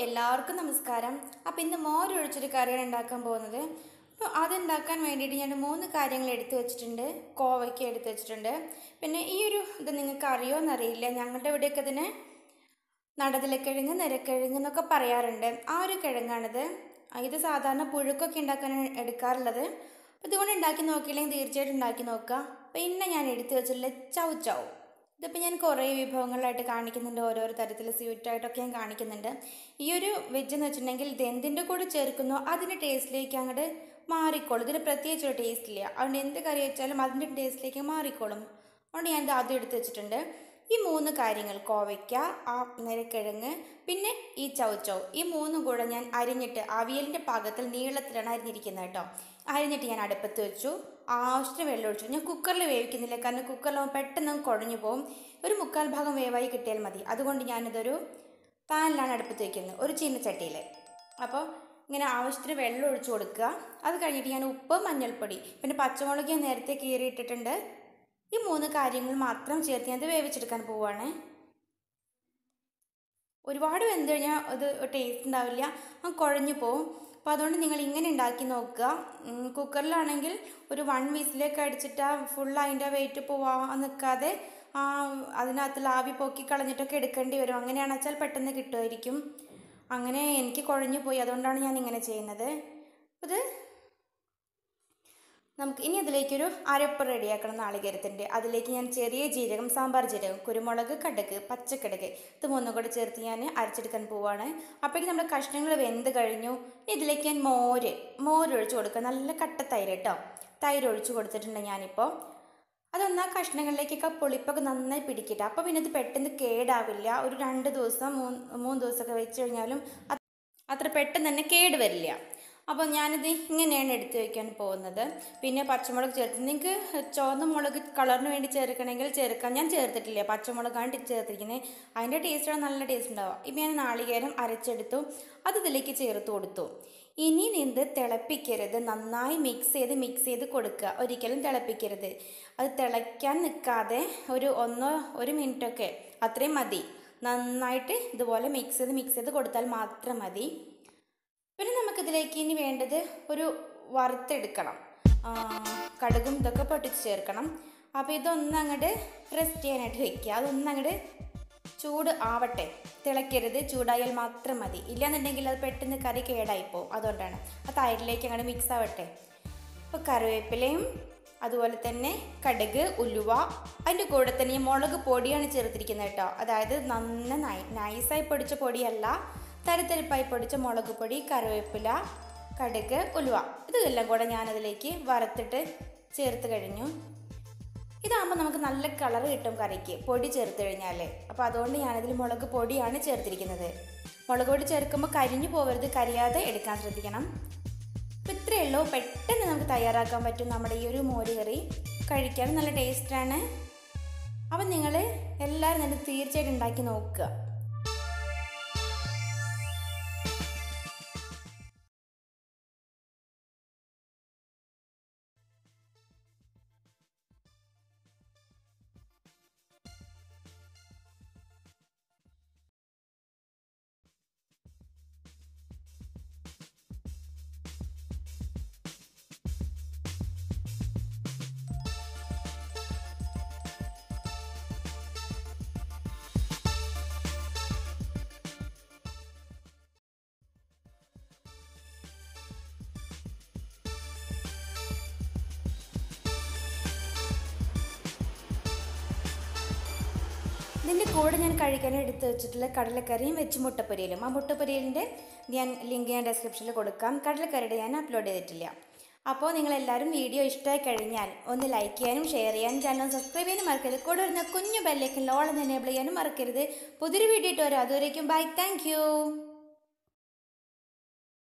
എല്ലാവർക്കും നമസ്കാരം അപ്പോൾ ഇന്ന് മോരൊഴിച്ചൊരു കറിയാണ് ഉണ്ടാക്കാൻ പോകുന്നത് അപ്പോൾ അതുണ്ടാക്കാൻ വേണ്ടിയിട്ട് ഞാൻ മൂന്ന് കാര്യങ്ങൾ എടുത്തു വെച്ചിട്ടുണ്ട് കോവയ്ക്ക എടുത്തു വെച്ചിട്ടുണ്ട് പിന്നെ ഈ ഒരു ഇത് നിങ്ങൾക്ക് അറിയോ എന്നറിയില്ല ഞങ്ങളുടെ ഇവിടെയൊക്കെ ഇതിനെ നടതിലക്കിഴങ്ങ് നിരക്കിഴങ്ങ് എന്നൊക്കെ പറയാറുണ്ട് ആ ഒരു കിഴങ്ങാണിത് ആ, ഇത് സാധാരണ പുഴുക്കൊക്കെ ഉണ്ടാക്കാൻ എടുക്കാറുള്ളത് അപ്പോൾ ഇതുകൊണ്ട് ഉണ്ടാക്കി നോക്കിയില്ലെങ്കിൽ തീർച്ചയായിട്ടും ഉണ്ടാക്കി നോക്കുക പിന്നെ ഞാൻ എടുത്തു വെച്ചിട്ടുള്ള ചൗ ചൗ ഇതിപ്പോൾ ഞാൻ കുറേ വിഭവങ്ങളായിട്ട് കാണിക്കുന്നുണ്ട് ഓരോരോ തരത്തിൽ സ്വീറ്റായിട്ടൊക്കെ ഞാൻ കാണിക്കുന്നുണ്ട് ഈ ഒരു വെജ് എന്ന് വെച്ചിട്ടുണ്ടെങ്കിൽ ഇത് എന്തിൻ്റെ കൂടെ ചേർക്കുന്നോ അതിൻ്റെ ടേസ്റ്റിലേക്ക് അങ്ങോട്ട് മാറിക്കോളും ഇതിന് പ്രത്യേകിച്ച് ഒരു ടേസ്റ്റ് ഇല്ല അതുകൊണ്ട് എന്ത് കറി വെച്ചാലും അതിൻ്റെ ടേസ്റ്റിലേക്ക് മാറിക്കോളും അതുകൊണ്ട് ഞാൻ ഇത് ആദ്യം എടുത്ത് വെച്ചിട്ടുണ്ട് ഈ മൂന്ന് കാര്യങ്ങൾ കോവയ്ക്ക ആ നിരക്കിഴങ്ങ് പിന്നെ ഈ ചൗച്ചൗ ഈ മൂന്നും കൂടെ ഞാൻ അരിഞ്ഞിട്ട് അവിയലിൻ്റെ പാകത്തിൽ നീളത്തിലാണ് അരിഞ്ഞിരിക്കുന്നത് കേട്ടോ അരിഞ്ഞിട്ട് ഞാൻ അടുപ്പത്ത് വെച്ചു ആവശ്യത്തിന് വെള്ളം ഒഴിച്ചു ഞാൻ കുക്കറിൽ വേവിക്കുന്നില്ല കാരണം കുക്കറിലാവുമ്പോൾ പെട്ടെന്ന് അങ്ങ് കുഴഞ്ഞു പോകും ഒരു മുക്കാൽ ഭാഗം വേവായി കിട്ടിയാൽ മതി അതുകൊണ്ട് ഞാനിതൊരു പാനിലാണ് അടുപ്പത്ത് വയ്ക്കുന്നത് ഒരു ചീനച്ചട്ടിയിൽ അപ്പോൾ ഇങ്ങനെ ആവശ്യത്തിന് വെള്ളം ഒഴിച്ചു കൊടുക്കുക അത് കഴിഞ്ഞിട്ട് ഞാൻ ഉപ്പ് മഞ്ഞൾപ്പൊടി പിന്നെ പച്ചമുളക് ഞാൻ നേരത്തെ കീറിയിട്ടിട്ടുണ്ട് ഈ മൂന്ന് കാര്യങ്ങൾ മാത്രം ചേർത്ത് ഞാൻ ഇത് വേവിച്ചെടുക്കാൻ പോവുകയാണ് ഒരുപാട് വെന്ത് കഴിഞ്ഞാൽ അത് ടേസ്റ്റ് ഉണ്ടാവില്ല ആ കുഴഞ്ഞു പോവും അപ്പോൾ അതുകൊണ്ട് നിങ്ങൾ ഇങ്ങനെ ഉണ്ടാക്കി നോക്കുക ഉം, കുക്കറിലാണെങ്കിൽ ഒരു വൺ വീസിലേക്ക് അടിച്ചിട്ട് ഫുൾ അതിൻ്റെ വെയിറ്റ് പോവാൻ നിൽക്കാതെ ആ അതിനകത്തുള്ള ആവി പൊക്കി കളഞ്ഞിട്ടൊക്കെ എടുക്കേണ്ടി വരും അങ്ങനെയാണെന്ന് വെച്ചാൽ പെട്ടെന്ന് കിട്ടുമായിരിക്കും അങ്ങനെ എനിക്ക് കുഴഞ്ഞു പോയി അതുകൊണ്ടാണ് ഞാൻ ഇങ്ങനെ ചെയ്യുന്നത് ഇത് നമുക്ക് ഇനി അതിലേക്കൊരു അരപ്പ് റെഡിയാക്കണം നാളികേരത്തിൻ്റെ അതിലേക്ക് ഞാൻ ചെറിയ ജീരകം സാമ്പാർ ജീരകം കുരുമുളക് കടുക് പച്ചക്കടുക് ഇത് മൂന്നും കൂടെ ചേർത്ത് ഞാൻ അരച്ചെടുക്കാൻ പോവാണ് അപ്പോഴേക്കും നമ്മുടെ കഷ്ണങ്ങൾ വെന്ത് കഴിഞ്ഞു ഇനി ഇതിലേക്ക് ഞാൻ മോര് മോര് ഒഴിച്ച് കൊടുക്കുക നല്ല കട്ട തൈര് കേട്ടോ തൈര് ഒഴിച്ച് കൊടുത്തിട്ടുണ്ട് ഞാനിപ്പോൾ അതൊന്നാ കഷ്ണങ്ങളിലേക്കൊക്കെ പുളിപ്പൊക്കെ നന്നായി പിടിക്കട്ടെ അപ്പോൾ പിന്നെ ഇത് പെട്ടെന്ന് കേടാവില്ല ഒരു രണ്ട് ദിവസം മൂന്ന് മൂന്ന് ദിവസമൊക്കെ വെച്ച് കഴിഞ്ഞാലും അത് അത്ര പെട്ടെന്ന് തന്നെ കേട് വരില്ല അപ്പോൾ ഞാനിത് ഇങ്ങനെയാണ് എടുത്തു വയ്ക്കാൻ പോകുന്നത് പിന്നെ പച്ചമുളക് ചേർത്ത് നിങ്ങൾക്ക് ചുവന്ന മുളക് കളറിന് വേണ്ടി ചേർക്കണമെങ്കിൽ ചേർക്കാം ഞാൻ ചേർത്തിട്ടില്ല പച്ചമുളകാണ് ചേർത്തിരിക്കുന്നത് അതിൻ്റെ ടേസ്റ്റാണ് നല്ല ടേസ്റ്റ് ഉണ്ടാവുക ഇപ്പം ഞാൻ നാളികേരം അരച്ചെടുത്തു അത് ഇതിലേക്ക് ചേർത്ത് കൊടുത്തു ഇനി നിന്ന് തിളപ്പിക്കരുത് നന്നായി മിക്സ് ചെയ്ത് മിക്സ് ചെയ്ത് കൊടുക്കുക ഒരിക്കലും തിളപ്പിക്കരുത് അത് തിളയ്ക്കാൻ നിൽക്കാതെ ഒരു ഒന്നോ ഒരു മിനിറ്റൊക്കെ അത്രയും മതി നന്നായിട്ട് ഇതുപോലെ മിക്സ് ചെയ്ത് മിക്സ് ചെയ്ത് കൊടുത്താൽ മാത്രം മതി പിന്നെ നമുക്കിതിലേക്ക് ഇനി വേണ്ടത് ഒരു വറുത്തെടുക്കണം ആ, കടുകും ഇതൊക്കെ പൊട്ടിച്ച് ചേർക്കണം അപ്പോൾ ഇതൊന്ന് അങ്ങോട്ട് റെസ്റ്റ് ചെയ്യാനായിട്ട് വെക്കുക അതൊന്ന് അങ്ങോട്ട് ചൂട് ആവട്ടെ തിളയ്ക്കരുത് ചൂടായാൽ മാത്രം മതി ഇല്ലാന്നുണ്ടെങ്കിൽ അത് പെട്ടെന്ന് കറി കേടായിപ്പോവും അതുകൊണ്ടാണ് ആ തൈരിലേക്ക് അങ്ങോട്ട് മിക്സ് ആവട്ടെ അപ്പോൾ കറിവേപ്പിലയും അതുപോലെ തന്നെ കടുക് ഉലുവ അതിൻ്റെ കൂടെ തന്നെ ഈ മുളക് പൊടിയാണ് ചേർത്തിരിക്കുന്നത് കേട്ടോ അതായത് നന്ന നൈ നൈസായി പൊടിച്ച പൊടിയല്ല തരിത്തരിപ്പായി പൊടിച്ച മുളക് പൊടി കറിവേപ്പില കടുക് ഉലുവ ഇതെല്ലാം കൂടെ ഞാനതിലേക്ക് വറുത്തിട്ട് ചേർത്ത് കഴിഞ്ഞു ഇതാകുമ്പോൾ നമുക്ക് നല്ല കളർ കിട്ടും കറിക്ക് പൊടി ചേർത്ത് കഴിഞ്ഞാൽ അപ്പോൾ അതുകൊണ്ട് ഞാനതിൽ മുളക് പൊടിയാണ് ചേർത്തിരിക്കുന്നത് മുളക് പൊടി ചേർക്കുമ്പോൾ കരിഞ്ഞു പോകരുത് കരിയാതെ എടുക്കാൻ ശ്രദ്ധിക്കണം അപ്പോൾ ഇത്രയേ ഉള്ളൂ പെട്ടെന്ന് നമുക്ക് തയ്യാറാക്കാൻ പറ്റും നമ്മുടെ ഈ ഒരു മോര് കറി കഴിക്കാൻ നല്ല ടേസ്റ്റാണ് അപ്പം നിങ്ങൾ എല്ലാവരും തന്നെ തീർച്ചയായിട്ടും ഉണ്ടാക്കി നോക്കുക ഇതിൻ്റെ കൂടെ ഞാൻ കഴിക്കാൻ എടുത്ത് വെച്ചിട്ടുള്ള കടലക്കറിയും വെച്ച് മുട്ടപ്പൊരിയലും ആ മുട്ടപ്പൊരിയലിൻ്റെ ഞാൻ ലിങ്ക് ഞാൻ ഡിസ്ക്രിപ്ഷനിൽ കൊടുക്കാം കടലക്കറിയുടെ ഞാൻ അപ്ലോഡ് ചെയ്തിട്ടില്ല അപ്പോൾ നിങ്ങളെല്ലാവരും വീഡിയോ ഇഷ്ടമായി കഴിഞ്ഞാൽ ഒന്ന് ലൈക്ക് ചെയ്യാനും ഷെയർ ചെയ്യാനും ചാനൽ സബ്സ്ക്രൈബ് ചെയ്യാനും മറക്കരുത് കൂടെ വരുന്ന കുഞ്ഞു ബെല്ലേക്കും ലോളം എനേബിൾ ചെയ്യാനും മറക്കരുത് പുതിയൊരു വീഡിയോ ഇട്ട് വരാം അതുവരേക്കും ബൈ താങ്ക്